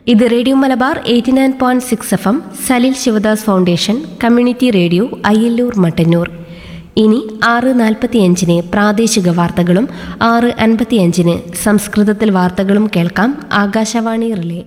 ഇത് radio Malabar eighty nine point six F M Salil Sivadas foundation community radio Ayyalloor Mattannur ഇനി ആറ് നാൽപ്പത്തിയഞ്ചിന് പ്രാദേശിക വാർത്തകളും ആറ് അൻപത്തിയഞ്ചിന് സംസ്കൃതത്തിൽ വാർത്തകളും കേൾക്കാം ആകാശവാണി റിലേ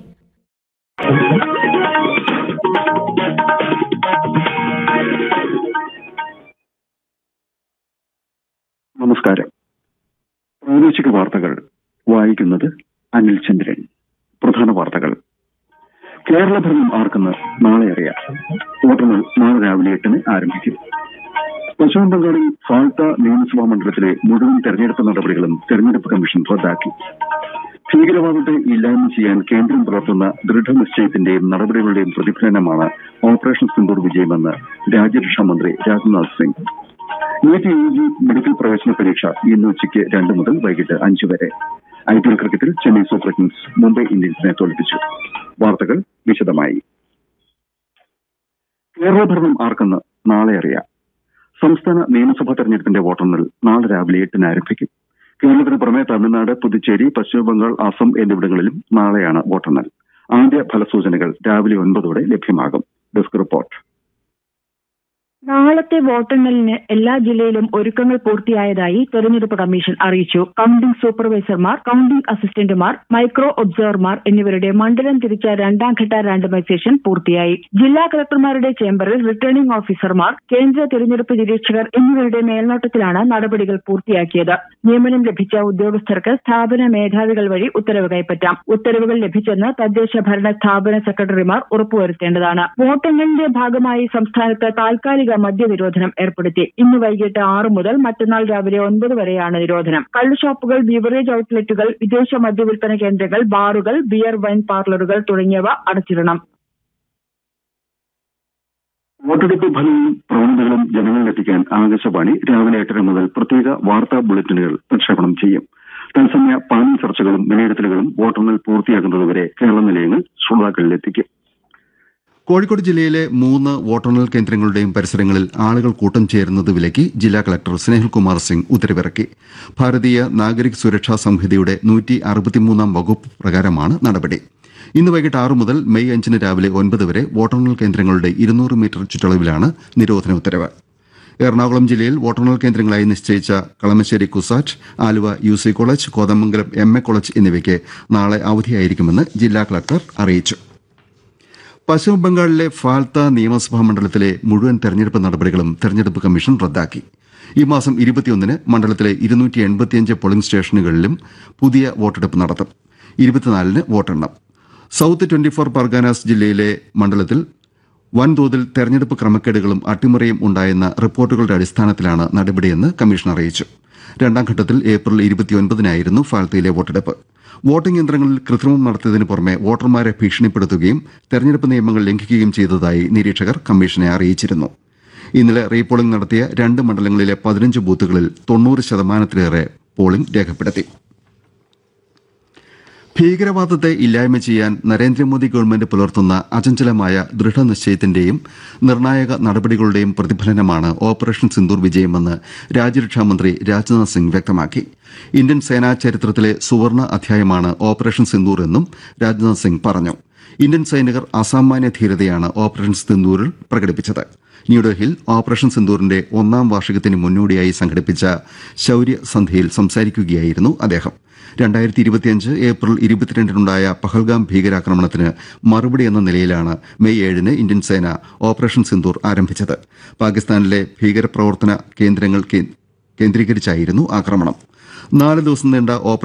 നമസ്കാരം പ്രാദേശിക വാർത്തകൾ വായിക്കുന്നത് അനിൽ ചന്ദ്രൻ പ്രധാന വാർത്തകൾ കേരള ഭരണം ആർക്കെന്ന് നാളെ അറിയാം വോട്ടെണ്ണൽ നാളെ രാവിലെ എട്ടിന് ആരംഭിക്കും പശ്ചിമ ബംഗാളിൽ ഫാൽത്ത നിയമസഭാ മണ്ഡലത്തിലെ മുഴുവൻ തെരഞ്ഞെടുപ്പ് നടപടികളും തെരഞ്ഞെടുപ്പ് കമ്മീഷൻ റദ്ദാക്കി ഭീകരവാദത്തെ ഇല്ലായ്മ ചെയ്യാൻ കേന്ദ്രം പുലർത്തുന്ന ദൃഢനിശ്ചയത്തിന്റെയും നടപടികളുടെയും പ്രതിഫലനമാണ് ഓപ്പറേഷൻ സിന്ദൂർ വിജയമെന്ന് രാജ്യരക്ഷാ മന്ത്രി Rajnath Singh NEET U G medical പ്രവേശന പരീക്ഷ ഇന്ന് ഉച്ചയ്ക്ക് രണ്ട് മുതൽ വൈകിട്ട് അഞ്ച് വരെ ഐ പി എൽ ക്രിക്കറ്റിൽ ചെന്നൈ സൂപ്പർ കിങ്സ് മുംബൈ ഇന്ത്യൻസിനെ തോൽപ്പിച്ചു വാർത്തകൾ വിശദമായി കേരള ഭരണം ആർക്കെന്ന് നാളെ അറിയാം സംസ്ഥാന നിയമസഭാ തെരഞ്ഞെടുപ്പിന്റെ വോട്ടെണ്ണൽ നാളെ രാവിലെ എട്ടിന് ആരംഭിക്കും കേരളത്തിന് പുറമെ തമിഴ്നാട് പുതുച്ചേരി പശ്ചിമബംഗാൾ അസം എന്നിവിടങ്ങളിലും നാളെയാണ് വോട്ടെണ്ണൽ ആദ്യ ഫലസൂചനകൾ രാവിലെ ഒൻപതോടെ ലഭ്യമാകും ഡെസ്ക് റിപ്പോർട്ട് നാളത്തെ വോട്ടെണ്ണലിന് എല്ലാ ജില്ലയിലും ഒരുക്കങ്ങൾ പൂർത്തിയായതായി തെരഞ്ഞെടുപ്പ് കമ്മീഷൻ അറിയിച്ചു കൌണ്ടിംഗ് സൂപ്പർവൈസർമാർ കൌണ്ടിംഗ് അസിസ്റ്റന്റുമാർ മൈക്രോ ഒബ്സർവർമാർ എന്നിവരുടെ മണ്ഡലം തിരിച്ച രണ്ടാം ഘട്ട റാൻഡമൈസേഷൻ പൂർത്തിയായി ജില്ലാ കളക്ടർമാരുടെ ചേംബറിൽ റിട്ടേണിംഗ് ഓഫീസർമാർ കേന്ദ്ര തെരഞ്ഞെടുപ്പ് നിരീക്ഷകർ എന്നിവരുടെ മേൽനോട്ടത്തിലാണ് നടപടികൾ പൂർത്തിയാക്കിയത് നിയമനം ലഭിച്ച ഉദ്യോഗസ്ഥർക്ക് സ്ഥാപന മേധാവികൾ വഴി ഉത്തരവ് കൈപ്പറ്റാം ഉത്തരവുകൾ ലഭിച്ചെന്ന് തദ്ദേശ ഭരണ സ്ഥാപന സെക്രട്ടറിമാർ ഉറപ്പുവരുത്തേണ്ടതാണ് വോട്ടെണ്ണലിന്റെ ഭാഗമായി സംസ്ഥാനത്ത് താൽക്കാലിക മദ്യനിരോധനം ഏർപ്പെടുത്തി ഇന്ന് വൈകിട്ട് ആറ് മുതൽ മറ്റന്നാൾ രാവിലെ ഒൻപത് വരെയാണ് നിരോധനം കള്ളുഷാപ്പുകൾ ബീവറേജ് ഔട്ട്ലെറ്റുകൾ വിദേശ മദ്യവിൽപ്പന കേന്ദ്രങ്ങൾ ബാറുകൾ ബിയർ വൈൻ പാർലറുകൾ തുടങ്ങിയവ അടച്ചിടണം വോട്ടെടുപ്പ് ഫലവും പ്രവണതകളും ജനങ്ങളിലെത്തിക്കാൻ ആകാശവാണി രാവിലെ എട്ടര മുതൽ പ്രത്യേക വാർത്താ ബുള്ളറ്റിനുകൾ പ്രക്ഷേപണം ചെയ്യും തത്സമയ പാനൽ ചർച്ചകളും വിലയിരുത്തലുകളും വോട്ടെണ്ണൽ പൂർത്തിയാകുന്നതുവരെ കേരള നിലയങ്ങൾ ശ്രോതാക്കളിലെത്തിക്കും കോഴിക്കോട് ജില്ലയിലെ മൂന്ന് വോട്ടെണ്ണൽ കേന്ദ്രങ്ങളുടെയും പരിസരങ്ങളിൽ ആളുകൾ കൂട്ടം ചേരുന്നത് വിലക്കി ജില്ലാ കളക്ടർ സ്നേഹിൽകുമാർ സിംഗ് ഉത്തരവിറക്കി ഭാരതീയ നാഗരിക് സുരക്ഷാ സംഹിതയുടെ നൂറ്റി അറുപത്തിമൂന്നാം വകുപ്പ് പ്രകാരമാണ് നടപടി ഇന്ന് വൈകിട്ട് ആറ് മുതൽ മെയ് അഞ്ചിന് രാവിലെ ഒൻപത് വരെ വോട്ടെണ്ണൽ കേന്ദ്രങ്ങളുടെ ഇരുന്നൂറ് മീറ്റർ ചുറ്റളവിലാണ് നിരോധന ഉത്തരവ് എറണാകുളം ജില്ലയിൽ വോട്ടെണ്ണൽ കേന്ദ്രങ്ങളായി നിശ്ചയിച്ച Kalamassery CUSAT Aluva U C college Kothamangalam M A college എന്നിവയ്ക്ക് നാളെ അവധിയായിരിക്കുമെന്ന് ജില്ലാ കളക്ടർ അറിയിച്ചു പശ്ചിമബംഗാളിലെ ഫാൽത്ത നിയമസഭാ മണ്ഡലത്തിലെ മുഴുവൻ തെരഞ്ഞെടുപ്പ് നടപടികളും തെരഞ്ഞെടുപ്പ് കമ്മീഷൻ റദ്ദാക്കി ഈ മാസം ഇരുപത്തിയൊന്നിന് മണ്ഡലത്തിലെ ഇരുന്നൂറ്റി എൺപത്തിയഞ്ച് പോളിംഗ് സ്റ്റേഷനുകളിലും പുതിയ വോട്ടെടുപ്പ് നടത്തും ഇരുപത്തിനാലിന് വോട്ടെണ്ണം സൌത്ത് ട്വന്റി ഫോർ പർഗാനാസ് ജില്ലയിലെ മണ്ഡലത്തിൽ വൻതോതിൽ തെരഞ്ഞെടുപ്പ് ക്രമക്കേടുകളും അട്ടിമറിയും ഉണ്ടായെന്ന റിപ്പോർട്ടുകളുടെ അടിസ്ഥാനത്തിലാണ് നടപടിയെന്ന് കമ്മീഷൻ അറിയിച്ചു രണ്ടാം ഘട്ടത്തിൽ ഏപ്രിൽ ഇരുപത്തിയൊൻപതിനായിരുന്നു ഫാൽത്തയിലെ വോട്ടെടുപ്പ് വോട്ടിംഗ് യന്ത്രങ്ങളിൽ കൃത്രിമം നടത്തിയതിനു പുറമെ വോട്ടർമാരെ ഭീഷണിപ്പെടുത്തുകയും തെരഞ്ഞെടുപ്പ് നിയമങ്ങൾ ലംഘിക്കുകയും ചെയ്തതായി നിരീക്ഷകർ കമ്മീഷനെ അറിയിച്ചിരുന്നു ഇന്നലെ റീപോളിംഗ് നടത്തിയ രണ്ട് മണ്ഡലങ്ങളിലെ പതിനഞ്ച് ബൂത്തുകളിൽ തൊണ്ണൂറ് ശതമാനത്തിലേറെ പോളിംഗ് രേഖപ്പെടുത്തി ഭീകരവാദത്തെ ഇല്ലായ്മ ചെയ്യാൻ നരേന്ദ്രമോദി ഗവൺമെന്റ് പുലർത്തുന്ന അചഞ്ചലമായ ദൃഢനിശ്ചയത്തിന്റെയും നിർണായക നടപടികളുടെയും പ്രതിഫലനമാണ് ഓപ്പറേഷൻ സിന്ദൂർ വിജയമെന്ന് രാജ്യരക്ഷാമന്ത്രി രാജ്നാഥ് സിംഗ് വ്യക്തമാക്കി ഇന്ത്യൻ സേനാ ചരിത്രത്തിലെ സുവർണ അധ്യായമാണ് ഓപ്പറേഷൻ സിന്ദൂർ എന്നും രാജ്നാഥ് സിംഗ് പറഞ്ഞു ഇന്ത്യൻ സൈനികർ അസാമാന്യ ധീരതയാണ് ഓപ്പറേഷൻ സിന്ദൂരിൽ പ്രകടിപ്പിച്ചത് ന്യൂഡൽഹിയിൽ ഓപ്പറേഷൻ സിന്ദൂറിന്റെ ഒന്നാം വാർഷികത്തിന് മുന്നോടിയായി സംഘടിപ്പിച്ച ശൌര്യ സന്ധ്യയിൽ സംസാരിക്കുകയായിരുന്നു അദ്ദേഹം രണ്ടായിരത്തി ഇരുപത്തിയഞ്ച് ഏപ്രിൽ ഇരുപത്തിരണ്ടിനുണ്ടായ പഹൽഗാം ഭീകരാക്രമണത്തിന് മറുപടി എന്ന നിലയിലാണ് മെയ് ഏഴിന് ഇന്ത്യൻ സേന ഓപ്പറേഷൻ സിന്ദൂർ ആരംഭിച്ചത് പാകിസ്ഥാനിലെ ഭീകരപ്രവർത്തന കേന്ദ്രങ്ങൾ കേന്ദ്രീകരിച്ചായിരുന്നു ആക്രമണം നാല് ദിവസം നീണ്ട ഓപ്പറേഷൻ